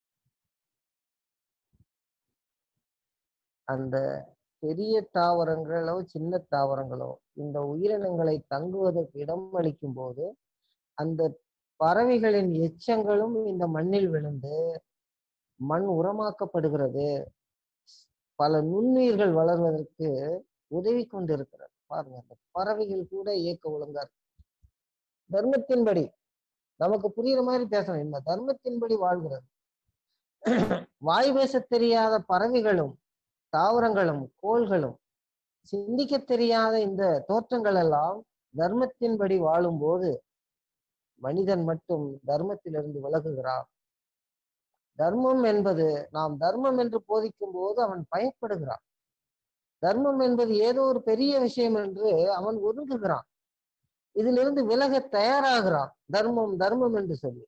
அந்த பெரிய தாவரங்களோ சின்ன தாவரங்களோ இந்த உயிரினங்களை தங்குவதற்கு இடம் அளிக்கும் போது அந்த பறவைகளின் எச்சங்களும் இந்த மண்ணில் விழுந்து மண் உரமாக்கப்படுகிறது பல நுண்ணுயிர்கள் வளர்வதற்கு உதவி கொண்டிருக்கிறது பாருங்க அந்த பறவைகள் கூட இயக்க ஒழுங்கா இருக்கு தர்மத்தின்படி நமக்கு புரியுற மாதிரி பேசணும் இந்த தர்மத்தின்படி வாழ்கிறது வாய் பேச தெரியாத பறவைகளும் தாவரங்களும் கோள்களும் சிந்திக்க தெரியாத இந்த தோற்றங்கள் எல்லாம் தர்மத்தின்படி வாழும்போது மனிதன் மட்டும் தர்மத்திலிருந்து விலகுகிறான் தர்மம் என்பது நாம் தர்மம் என்று போதிக்கும் போது அவன் பயப்படுகிறான் தர்மம் என்பது ஏதோ ஒரு பெரிய விஷயம் என்று அவன் ஒதுங்குகிறான் இதிலிருந்து விலக தயாராகிறான் தர்மம் தர்மம் என்று சொல்லி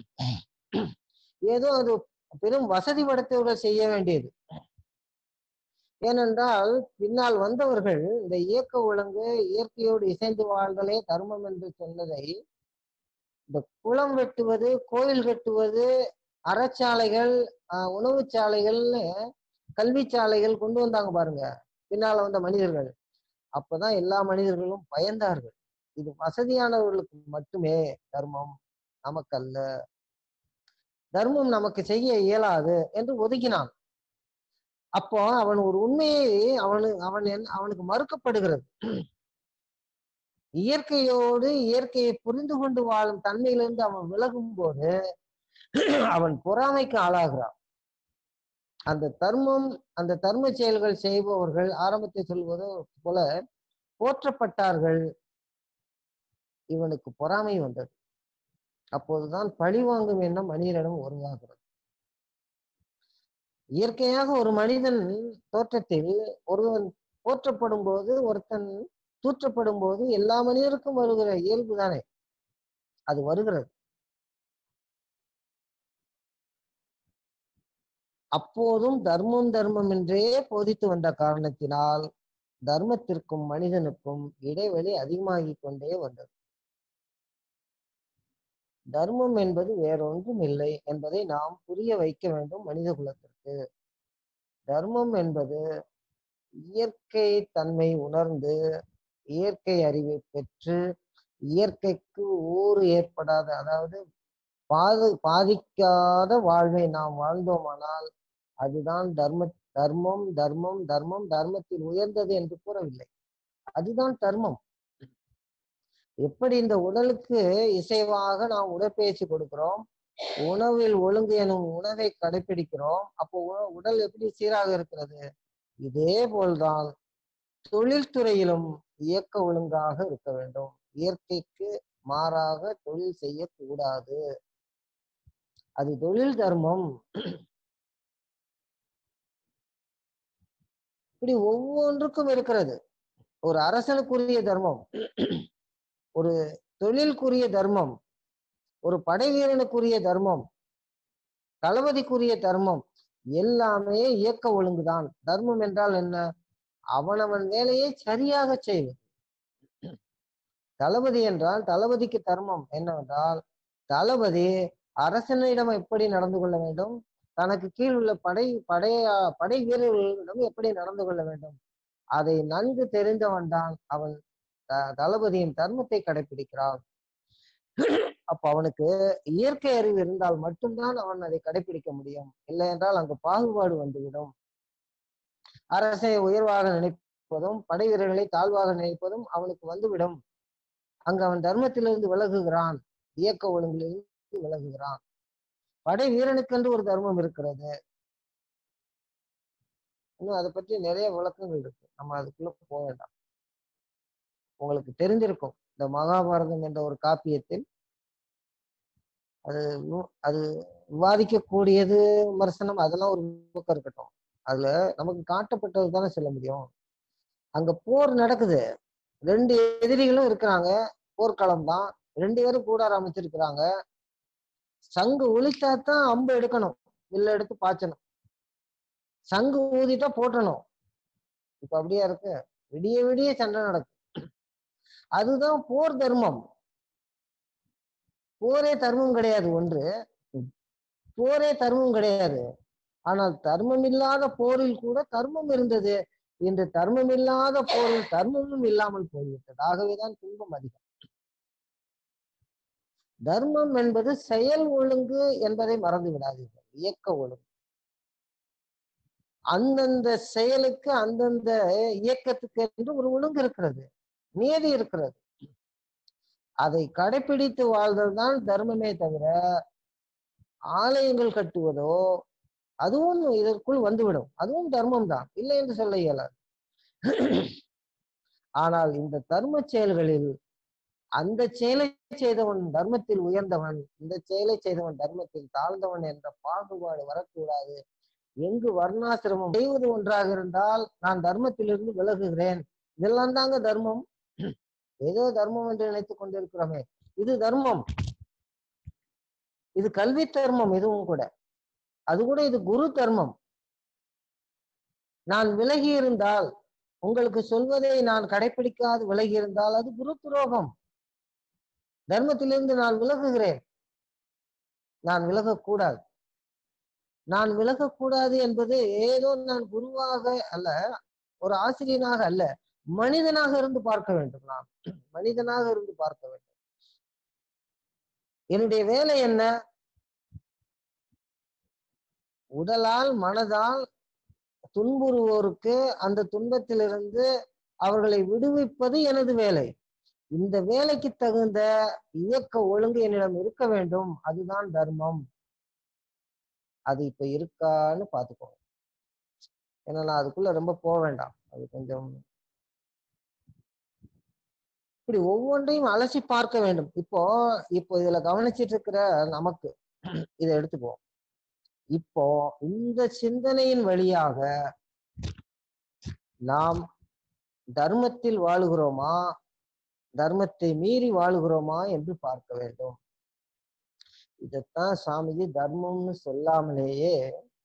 ஏதோ அது பெரும் வசதி படத்தோடு செய்ய வேண்டியது ஏனென்றால் பின்னால் வந்தவர்கள் இந்த இயக்க ஒழுங்கு இயற்கையோடு இசைந்து வாழ்தலே தர்மம் என்று சொன்னதை இந்த குளம் வெட்டுவது கோயில் கட்டுவது அறச்சாலைகள் ஆஹ் உணவுச் சாலைகள்னு கல்வி சாலைகள் கொண்டு வந்தாங்க பாருங்க பின்னால வந்த மனிதர்கள் அப்பதான் எல்லா மனிதர்களும் பயந்தார்கள் இது வசதியானவர்களுக்கு மட்டுமே தர்மம் நமக்கல்ல தர்மம் நமக்கு செய்ய இயலாது என்று ஒதுக்கினான் அப்போ அவன் ஒரு உண்மையை அவனு அவன் என்- அவனுக்கு மறுக்கப்படுகிறது இயற்கையோடு இயற்கையை புரிந்து கொண்டு வாழும் தன்மையிலிருந்து அவன் விலகும் போது அவன் பொறாமைக்கு ஆளாகிறான் அந்த தர்மம் அந்த தர்ம செயல்கள் செய்பவர்கள் ஆரம்பத்தை சொல்வது போல போற்றப்பட்டார்கள் இவனுக்கு பொறாமை வந்தது அப்போதுதான் பழி வாங்கும் எண்ணம் மனிதனிடம் உருவாகிறது இயற்கையாக ஒரு மனிதன் தோற்றத்தில் ஒருவன் போற்றப்படும் போது ஒருத்தன் தூற்றப்படும் போது எல்லா மனிதருக்கும் வருகிற இயல்பு தானே அது வருகிறது அப்போதும் தர்மம் தர்மம் என்றே போதித்து வந்த காரணத்தினால் தர்மத்திற்கும் மனிதனுக்கும் இடைவெளி அதிகமாகிக் கொண்டே வந்தது தர்மம் என்பது வேறொன்றும் இல்லை என்பதை நாம் புரிய வைக்க வேண்டும் மனித குலத்திற்கு தர்மம் என்பது இயற்கை தன்மை உணர்ந்து இயற்கை அறிவை பெற்று இயற்கைக்கு ஊறு ஏற்படாத அதாவது பாது பாதிக்காத வாழ்வை நாம் வாழ்ந்தோமானால் அதுதான் தர்ம தர்மம் தர்மம் தர்மம் தர்மத்தில் உயர்ந்தது என்று கூறவில்லை அதுதான் தர்மம் எப்படி இந்த உடலுக்கு இசைவாக நாம் உடற்பயிற்சி கொடுக்கிறோம் உணவில் ஒழுங்கு எனும் உணவை கடைபிடிக்கிறோம் அப்போ உண- உடல் எப்படி சீராக இருக்கிறது இதே போல்தான் தொழில்துறையிலும் இயக்க ஒழுங்காக இருக்க வேண்டும் இயற்கைக்கு மாறாக தொழில் செய்யக்கூடாது அது தொழில் தர்மம் இப்படி ஒவ்வொன்றுக்கும் இருக்கிறது ஒரு அரசனுக்குரிய தர்மம் ஒரு தொழிலுக்குரிய தர்மம் ஒரு படை வீரனுக்குரிய தர்மம் தளபதிக்குரிய தர்மம் எல்லாமே இயக்க ஒழுங்குதான் தர்மம் என்றால் என்ன அவனவன் வேலையை சரியாக செய்வது தளபதி என்றால் தளபதிக்கு தர்மம் என்னவென்றால் தளபதி அரசனிடம் எப்படி நடந்து கொள்ள வேண்டும் தனக்கு கீழ் உள்ள படை படையா படை வீரர்களிடம் எப்படி நடந்து கொள்ள வேண்டும் அதை நன்கு தெரிந்தவன் தான் அவன் த- தளபதியின் தர்மத்தை கடைபிடிக்கிறான் அப்ப அவனுக்கு இயற்கை அறிவு இருந்தால் மட்டும்தான் அவன் அதை கடைபிடிக்க முடியும் இல்லை என்றால் அங்கு பாகுபாடு வந்துவிடும் அரசை உயர்வாக நினைப்பதும் படை வீரர்களை தாழ்வாக நினைப்பதும் அவனுக்கு வந்துவிடும் அங்கு அவன் தர்மத்திலிருந்து விலகுகிறான் இயக்க ஒழுங்கிலிருந்து விலகுகிறான் படை வீரனுக்கென்று ஒரு தர்மம் இருக்கிறது இன்னும் அதை பற்றி நிறைய விளக்கங்கள் இருக்கு நம்ம அதுக்குள்ள போக வேண்டாம் உங்களுக்கு தெரிஞ்சிருக்கும் இந்த மகாபாரதம் என்ற ஒரு காப்பியத்தில் அது நூ- அது விவாதிக்கக்கூடியது விமர்சனம் அதெல்லாம் ஒரு பக்கம் இருக்கட்டும் அதுல நமக்கு காட்டப்பட்டது தானே சொல்ல முடியும் அங்க போர் நடக்குது ரெண்டு எதிரிகளும் இருக்கிறாங்க போர்க்களம் தான் ரெண்டு பேரும் கூடாரம் அமைச்சிருக்கிறாங்க சங்கு ஒலித்தா தான் அம்பு எடுக்கணும் வில்ல எடுத்து பாய்ச்சணும் சங்கு ஊதிட்டா போட்டணும் இப்ப அப்படியா இருக்கு விடிய விடிய சண்டை நடக்கும் அதுதான் போர் தர்மம் போரே தர்மம் கிடையாது ஒன்று போரே தர்மம் கிடையாது ஆனால் தர்மம் இல்லாத போரில் கூட தர்மம் இருந்தது இன்று தர்மம் இல்லாத போரில் தர்மமும் இல்லாமல் போய்விட்டது ஆகவேதான் துன்பம் அதிகம் தர்மம் என்பது செயல் ஒழுங்கு என்பதை மறந்து விடாதீர்கள் இயக்க ஒழுங்கு அந்தந்த செயலுக்கு அந்தந்த இயக்கத்துக்கு என்று ஒரு ஒழுங்கு இருக்கிறது நியதி இருக்கிறது அதை கடைபிடித்து வாழ்தல் தான் தர்மமே தவிர ஆலயங்கள் கட்டுவதோ அதுவும் இதற்குள் வந்துவிடும் அதுவும் தர்மம் தான் இல்லை என்று சொல்ல இயலாது ஆனால் இந்த தர்ம செயல்களில் அந்த செயலை செய்தவன் தர்மத்தில் உயர்ந்தவன் இந்த செயலை செய்தவன் தர்மத்தில் தாழ்ந்தவன் என்ற பாகுபாடு வரக்கூடாது எங்கு வர்ணாசிரமம் செய்வது ஒன்றாக இருந்தால் நான் தர்மத்திலிருந்து விலகுகிறேன் இதெல்லாம் தாங்க தர்மம் ஏதோ தர்மம் என்று நினைத்துக் கொண்டிருக்கிறோமே இது தர்மம் இது கல்வி தர்மம் இதுவும் கூட அது கூட இது குரு தர்மம் நான் விலகி இருந்தால் உங்களுக்கு சொல்வதை நான் கடைபிடிக்காது விலகி இருந்தால் அது குரு துரோகம் தர்மத்திலிருந்து நான் விலகுகிறேன் நான் விலகக்கூடாது நான் விலகக்கூடாது என்பது ஏதோ நான் குருவாக அல்ல ஒரு ஆசிரியனாக அல்ல மனிதனாக இருந்து பார்க்க வேண்டும் நான் மனிதனாக இருந்து பார்க்க வேண்டும் என்னுடைய வேலை என்ன உடலால் மனதால் துன்புறுவோருக்கு அந்த துன்பத்திலிருந்து அவர்களை விடுவிப்பது எனது வேலை இந்த வேலைக்கு தகுந்த இயக்க ஒழுங்கு என்னிடம் இருக்க வேண்டும் அதுதான் தர்மம் அது இப்ப இருக்கான்னு பாத்துக்கோங்க ஏன்னா நான் அதுக்குள்ள ரொம்ப போக வேண்டாம் அது கொஞ்சம் இப்படி ஒவ்வொன்றையும் அலசி பார்க்க வேண்டும் இப்போ இப்போ இதுல கவனிச்சிட்டு இருக்கிற நமக்கு இதை எடுத்துக்குவோம் இப்போ இந்த சிந்தனையின் வழியாக நாம் தர்மத்தில் வாழுகிறோமா தர்மத்தை மீறி வாழுகிறோமா என்று பார்க்க வேண்டும் இதைத்தான் சாமிஜி தர்மம்னு சொல்லாமலேயே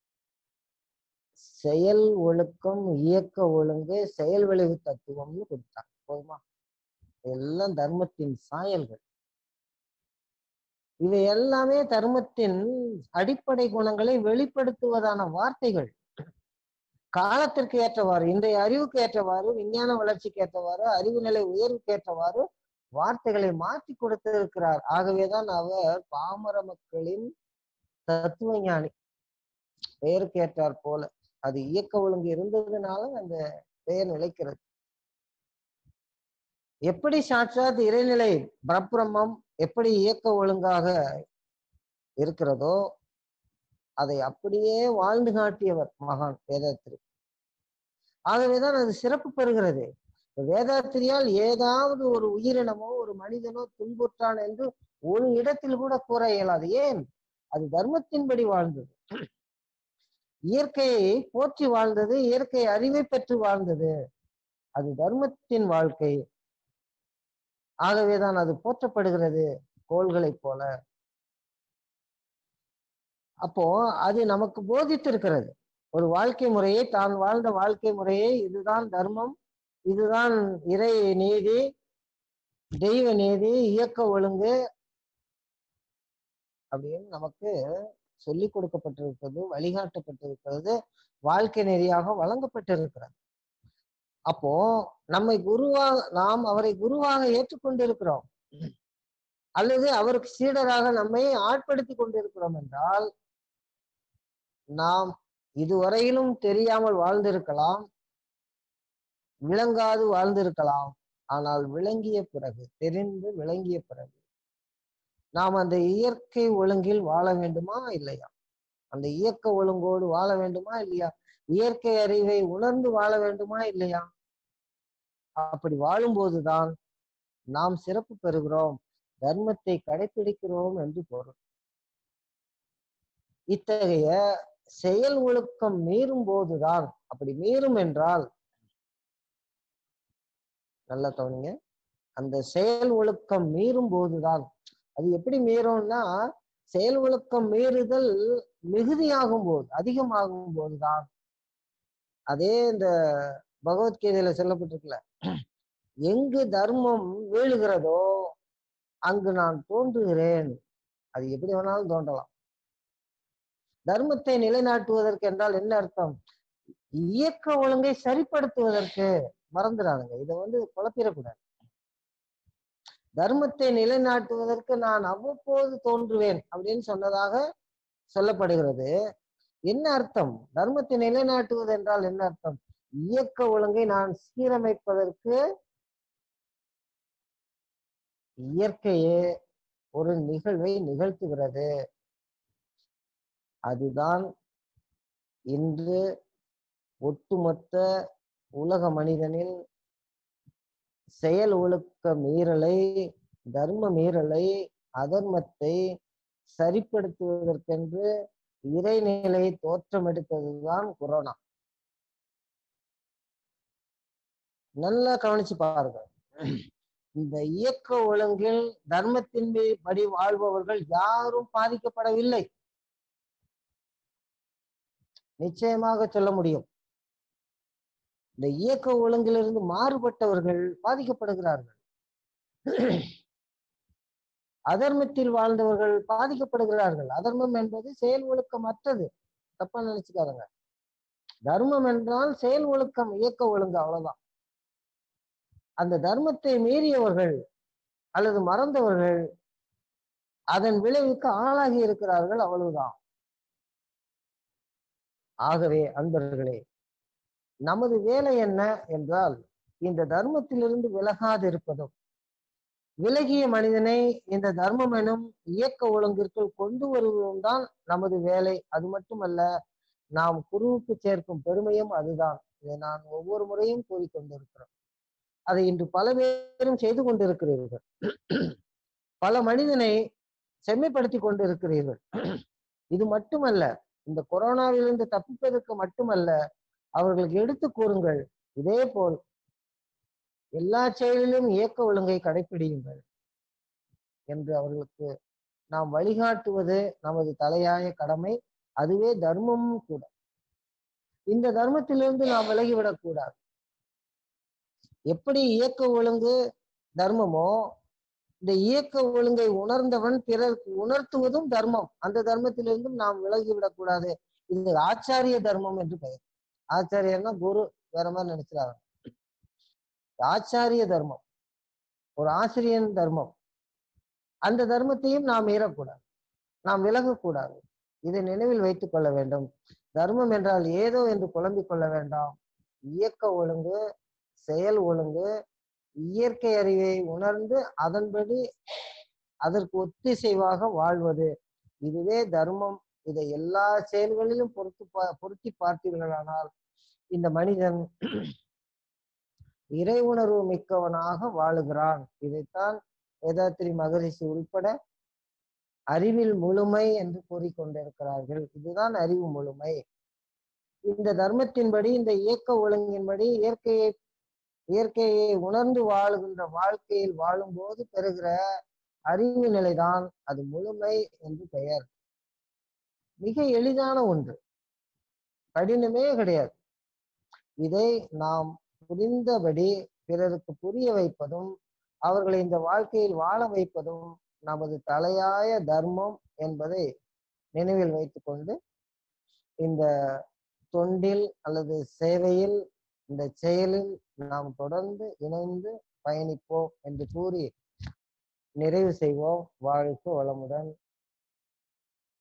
செயல் ஒழுக்கம் இயக்க ஒழுங்கு செயல் விளைவு தத்துவம்னு கொடுத்தாங்க போதுமா எல்லாம் தர்மத்தின் சாயல்கள் இவை எல்லாமே தர்மத்தின் அடிப்படை குணங்களை வெளிப்படுத்துவதான வார்த்தைகள் காலத்திற்கு ஏற்றவாறு இன்றைய அறிவுக்கு ஏற்றவாறு விஞ்ஞான வளர்ச்சிக்கு ஏற்றவாறு அறிவு நிலை உயர்வுக்கு ஏற்றவாறு வார்த்தைகளை மாற்றி கொடுத்திருக்கிறார் ஆகவேதான் அவர் பாமர மக்களின் தத்துவ ஞானி பெயருக்கு ஏற்றார் போல அது இயக்க ஒழுங்கு இருந்ததுனால அந்த பெயர் நிலைக்கிறது எப்படி சாட்சாத் இறைநிலை பரபிரம்மம் எப்படி இயக்க ஒழுங்காக இருக்கிறதோ அதை அப்படியே வாழ்ந்து காட்டியவர் மகான் வேதாத்திரி ஆகவேதான் அது சிறப்பு பெறுகிறது வேதாத்திரியால் ஏதாவது ஒரு உயிரினமோ ஒரு மனிதனோ துன்புற்றான் என்று ஒரு இடத்தில் கூட கூற இயலாது ஏன் அது தர்மத்தின்படி வாழ்ந்தது இயற்கையை போற்றி வாழ்ந்தது இயற்கை அறிவை பெற்று வாழ்ந்தது அது தர்மத்தின் வாழ்க்கை ஆகவேதான் அது போற்றப்படுகிறது கோள்களைப் போல அப்போ அது நமக்கு போதித்திருக்கிறது ஒரு வாழ்க்கை முறையை தான் வாழ்ந்த வாழ்க்கை முறையை இதுதான் தர்மம் இதுதான் இறை நீதி தெய்வ நீதி இயக்க ஒழுங்கு அப்படின்னு நமக்கு சொல்லிக் கொடுக்கப்பட்டிருக்கிறது வழிகாட்டப்பட்டிருக்கிறது வாழ்க்கை நெறியாக வழங்கப்பட்டிருக்கிறது அப்போ நம்மை குருவாக நாம் அவரை குருவாக ஏற்றுக்கொண்டிருக்கிறோம் அல்லது அவருக்கு சீடராக நம்மை ஆட்படுத்தி கொண்டிருக்கிறோம் என்றால் நாம் இதுவரையிலும் தெரியாமல் வாழ்ந்திருக்கலாம் விளங்காது வாழ்ந்திருக்கலாம் ஆனால் விளங்கிய பிறகு தெரிந்து விளங்கிய பிறகு நாம் அந்த இயற்கை ஒழுங்கில் வாழ வேண்டுமா இல்லையா அந்த இயக்க ஒழுங்கோடு வாழ வேண்டுமா இல்லையா இயற்கை அறிவை உணர்ந்து வாழ வேண்டுமா இல்லையா அப்படி வாழும்போதுதான் நாம் சிறப்பு பெறுகிறோம் தர்மத்தை கடைபிடிக்கிறோம் என்று பொருள் இத்தகைய செயல் ஒழுக்கம் மீறும் போதுதான் அப்படி மீறும் என்றால் நல்லா கவனிங்க அந்த செயல் ஒழுக்கம் மீறும் போதுதான் அது எப்படி மீறும்னா செயல் ஒழுக்கம் மீறுதல் மிகுதியாகும் போது அதிகமாகும் போதுதான் அதே இந்த பகவத்கீதையில சொல்லப்பட்டிருக்குல்ல எங்கு தர்மம் வீழுகிறதோ அங்கு நான் தோன்றுகிறேன் அது எப்படி வேணாலும் தோன்றலாம் தர்மத்தை நிலைநாட்டுவதற்கு என்றால் என்ன அர்த்தம் இயக்க ஒழுங்கை சரிப்படுத்துவதற்கு மறந்துடாதுங்க இதை வந்து குழப்பிடக்கூடாது தர்மத்தை நிலைநாட்டுவதற்கு நான் அவ்வப்போது தோன்றுவேன் அப்படின்னு சொன்னதாக சொல்லப்படுகிறது என்ன அர்த்தம் தர்மத்தை நிலைநாட்டுவது என்றால் என்ன அர்த்தம் இயக்க ஒழுங்கை நான் சீரமைப்பதற்கு இயற்கையே ஒரு நிகழ்வை நிகழ்த்துகிறது அதுதான் இன்று ஒட்டுமொத்த உலக மனிதனின் செயல் ஒழுக்க மீறலை தர்ம மீறலை அதர்மத்தை சரிப்படுத்துவதற்கென்று இறைநிலை தோற்றமெடுத்ததுதான் கொரோனா நல்லா கவனிச்சு பாருங்க இந்த இயக்க ஒழுங்கில் தர்மத்தின் படி வாழ்பவர்கள் யாரும் பாதிக்கப்படவில்லை நிச்சயமாக சொல்ல முடியும் இந்த இயக்க ஒழுங்கிலிருந்து மாறுபட்டவர்கள் பாதிக்கப்படுகிறார்கள் அதர்மத்தில் வாழ்ந்தவர்கள் பாதிக்கப்படுகிறார்கள் அதர்மம் என்பது செயல் ஒழுக்கமற்றது தப்பா நினைச்சுக்காதங்க தர்மம் என்றால் செயல் ஒழுக்கம் இயக்க ஒழுங்கு அவ்வளவுதான் அந்த தர்மத்தை மீறியவர்கள் அல்லது மறந்தவர்கள் அதன் விளைவுக்கு ஆளாகி இருக்கிறார்கள் அவ்வளவுதான் ஆகவே அன்பர்களே நமது வேலை என்ன என்றால் இந்த தர்மத்திலிருந்து விலகாதிருப்பதும் விலகிய மனிதனை இந்த தர்மம் எனும் இயக்க ஒழுங்கிற்குள் கொண்டு வருவதும் தான் நமது வேலை அது மட்டுமல்ல நாம் குருவுக்கு சேர்க்கும் பெருமையும் அதுதான் இதை நான் ஒவ்வொரு முறையும் கூறிக்கொண்டிருக்கிறோம் அதை இன்று பல பேரும் செய்து கொண்டிருக்கிறீர்கள் பல மனிதனை செம்மைப்படுத்தி கொண்டிருக்கிறீர்கள் இது மட்டுமல்ல இந்த கொரோனாவிலிருந்து தப்பிப்பதற்கு மட்டுமல்ல அவர்களுக்கு எடுத்து கூறுங்கள் இதே போல் எல்லா செயலிலும் இயக்க ஒழுங்கை கடைபிடியுங்கள் என்று அவர்களுக்கு நாம் வழிகாட்டுவது நமது தலையாய கடமை அதுவே தர்மமும் கூட இந்த தர்மத்திலிருந்து நாம் விலகிவிடக் கூடாது எப்படி இயக்க ஒழுங்கு தர்மமோ இந்த இயக்க ஒழுங்கை உணர்ந்தவன் பிறருக்கு உணர்த்துவதும் தர்மம் அந்த தர்மத்திலிருந்தும் நாம் விலகிவிடக் கூடாது இது ஆச்சாரிய தர்மம் என்று பெயர் ஆச்சாரியர்னா குரு வேற மாதிரி நினைச்சிடாங்க ஆச்சாரிய தர்மம் ஒரு ஆசிரியன் தர்மம் அந்த தர்மத்தையும் நாம் மீறக்கூடாது நாம் விலகக்கூடாது இதை நினைவில் வைத்துக் கொள்ள வேண்டும் தர்மம் என்றால் ஏதோ என்று குழம்பிக் கொள்ள வேண்டாம் இயக்க ஒழுங்கு செயல் ஒழுங்கு இயற்கை அறிவை உணர்ந்து அதன்படி அதற்கு ஒத்திசைவாக வாழ்வது இதுவே தர்மம் இதை எல்லா செயல்களிலும் பொறுத்து பா பொருத்தி பார்த்தீர்களானால் இந்த மனிதன் இறை உணர்வு மிக்கவனாக வாழுகிறான் இதைத்தான் வேதாத்திரி மகரிஷி உள்பட அறிவில் முழுமை என்று கூறிக்கொண்டிருக்கிறார்கள் இதுதான் அறிவு முழுமை இந்த தர்மத்தின்படி இந்த இயக்க ஒழுங்கின்படி இயற்கையை இயற்கையை உணர்ந்து வாழுகின்ற வாழ்க்கையில் வாழும்போது பெறுகிற அறிவு நிலைதான் அது முழுமை என்று பெயர் மிக எளிதான ஒன்று கடினமே கிடையாது இதை நாம் புரிந்தபடி பிறருக்கு புரிய வைப்பதும் அவர்களை இந்த வாழ்க்கையில் வாழ வைப்பதும் நமது தலையாய தர்மம் என்பதை நினைவில் வைத்துக்கொண்டு இந்த தொண்டில் அல்லது சேவையில் இந்த செயலில் நாம் தொடர்ந்து இணைந்து பயணிப்போம் என்று கூறி நிறைவு செய்வோம் வாழ்க்கை வளமுடன்